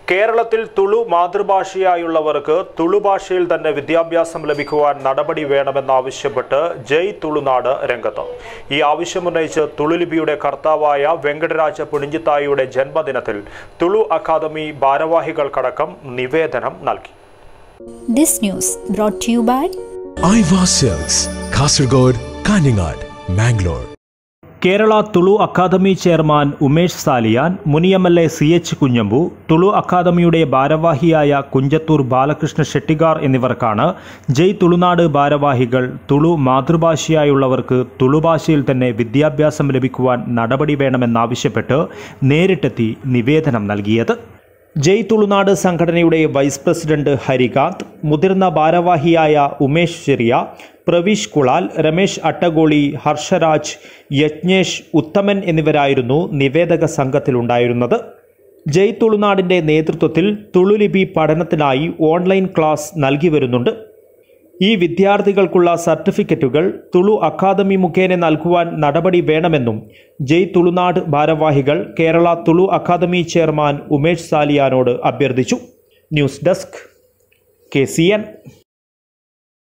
കേരളത്തിൽ തുളു മാതൃഭാഷയായുള്ളവർക്ക് തുളു ഭാഷയിൽ തന്നെ വിദ്യാഭ്യാസം ലഭിക്കുവാൻ നടപടി വേണമെന്നാവശ്യപ്പെട്ട് ജയ് തുളുനാട് രംഗത്ത് ഈ ആവശ്യമുന്നയിച്ച് തുളുലിപിയുടെ കർത്താവായ വെങ്കടരാജ പുണിഞ്ചിത്തായിയുടെ ജന്മദിനത്തിൽ തുളു അക്കാദമി ഭാരവാഹികൾക്കടക്കം നിവേദനം നൽകി This news brought to you by Aiwa sales Kasaragod Kanhangad Mangalore Kerala Tulu academy chairman Umesh Saliyan മുനിയമ്മലെ സി എച്ച് കുഞ്ഞമ്പു തുളു അക്കാദമിയുടെ ഭാരവാഹിയായ കുഞ്ചത്തൂർ ബാലകൃഷ്ണ ഷെട്ടിഗാർ എന്നിവർക്കാണ് ജയ് തുളുനാട് ഭാരവാഹികൾ തുളു മാതൃഭാഷയായുള്ളവർക്ക് തുളു ഭാഷയിൽ തന്നെ വിദ്യാഭ്യാസം ലഭിക്കുവാൻ നടപടി വേണമെന്നാവശ്യപ്പെട്ട് നേരിട്ടെത്തി നിവേദനം നൽകിയത് ജയ് തുളുനാട് സംഘടനയുടെ വൈസ് പ്രസിഡന്റ് ഹരികാന്ത് മുതിർന്ന ഭാരവാഹിയായ ഉമേഷ് ചെറിയ പ്രവീഷ് കുളാൽ രമേശ് അട്ടഗോളി ഹർഷരാജ് യജ്ഞേഷ് ഉത്തമൻ എന്നിവരായിരുന്നു നിവേദക സംഘത്തിലുണ്ടായിരുന്നത് ജയ് തുളുനാടിൻ്റെ നേതൃത്വത്തിൽ തുളുലിപി പഠനത്തിനായി ഓൺലൈൻ ക്ലാസ് നൽകി വരുന്നുണ്ട് ഈ വിദ്യാർത്ഥികൾക്കുള്ള സർട്ടിഫിക്കറ്റുകൾ തുളു അക്കാദമി മുഖേന നൽകുവാൻ നടപടി വേണമെന്നും ജയ് തുളുനാട് ഭാരവാഹികൾ കേരള തുളു അക്കാദമി ചെയർമാൻ ഉമേഷ് സാലിയാനോട് അഭ്യർത്ഥിച്ചു news desk K C N